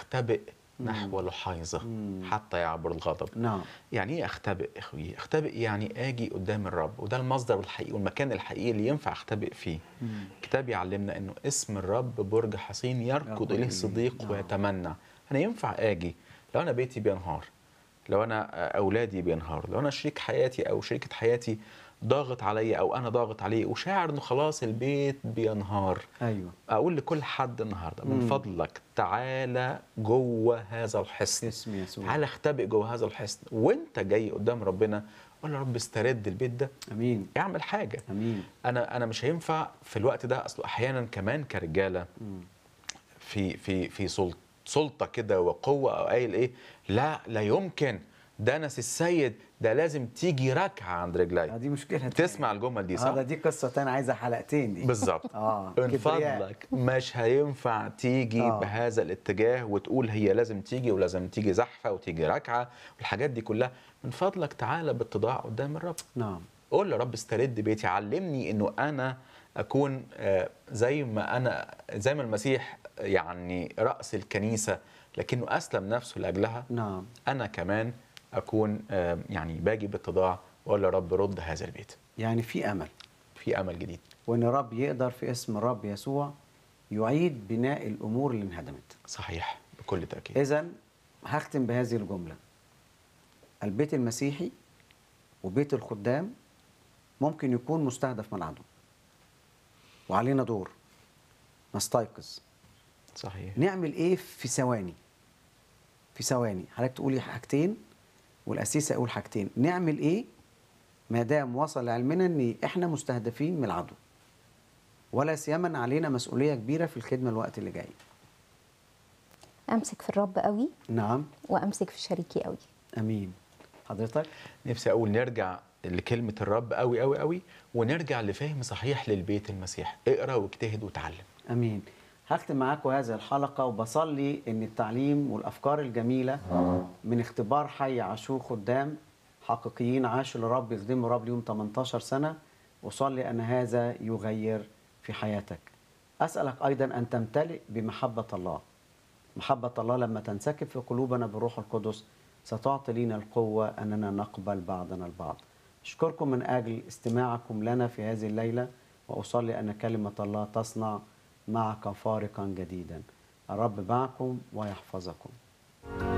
اختبئ نحو لحيظه حتى يعبر الغضب نعم يعني ايه اختبئ يا اخوي اختبئ يعني اجي قدام الرب وده المصدر الحقيقي والمكان الحقيقي اللي ينفع اختبئ فيه الكتاب يعلمنا انه اسم الرب برج حصين يركض يركض اليه إليه. الصديق نعم. ويتمنى انا ينفع اجي لو انا بيتي بينهار لو انا اولادي بينهار لو انا شريك حياتي او شريكه حياتي ضاغط عليا او انا ضاغط عليه وشاعر انه خلاص البيت بينهار ايوه اقول لكل حد النهارده من مم. فضلك تعالى جوه هذا الحصن اسم يسوع تعالى اختبئ جوه هذا الحصن وانت جاي قدام ربنا قول يا رب استرد البيت ده امين اعمل حاجه امين انا انا مش هينفع في الوقت ده اصل احيانا كمان كرجاله مم. في في في سلطه سلطه كده وقوه او قايل ايه لا لا يمكن ده ناس السيد ده لازم تيجي ركعه عند آه، رجلي دي مشكله تسمع الجمل دي اه صح ده دي قصه تانية عايزه حلقتين دي بالظبط اه من كبرياء. فضلك مش هينفع تيجي آه. بهذا الاتجاه وتقول هي لازم تيجي ولازم تيجي زحفه وتيجي ركعه والحاجات دي كلها من فضلك تعالى باتضاع قدام الرب نعم قول يا رب استرد بيتي علمني انه انا اكون آه، زي ما انا زي ما المسيح يعني راس الكنيسه لكنه اسلم نفسه لاجلها نعم انا كمان اكون آه، يعني باجي باتضاع واقول يا رب رد هذا البيت يعني في امل في امل جديد وان الرب يقدر في اسم الرب يسوع يعيد بناء الامور اللي انهدمت صحيح بكل تاكيد اذا هختم بهذه الجمله البيت المسيحي وبيت الخدام ممكن يكون مستهدف من العدو وعلينا دور نستيقظ صحيح نعمل ايه في ثواني في ثواني حضرتك تقولي حاجتين والاسيس يقول حاجتين نعمل ايه ما دام وصل لعلمنا ان احنا مستهدفين من العدو ولا سيما علينا مسؤوليه كبيره في الخدمه الوقت اللي جاي امسك في الرب قوي نعم وامسك في شريكي قوي امين حضرتك نفسي اقول نرجع لكلمه الرب قوي قوي قوي ونرجع لفهم صحيح للبيت المسيح اقرا واجتهد وتعلم امين هختم معاكم هذه الحلقه وبصلي ان التعليم والافكار الجميله من اختبار حي عاشور خدام حقيقيين عاشوا لرب يخدموا رب ليهم 18 سنه وصلي ان هذا يغير في حياتك اسالك ايضا ان تمتلئ بمحبه الله محبه الله لما تنسكب في قلوبنا بالروح القدس ستعطي لنا القوه اننا نقبل بعضنا البعض اشكركم من اجل استماعكم لنا في هذه الليله واصلي ان كلمه الله تصنع معك فارقا جديدا الرب معكم ويحفظكم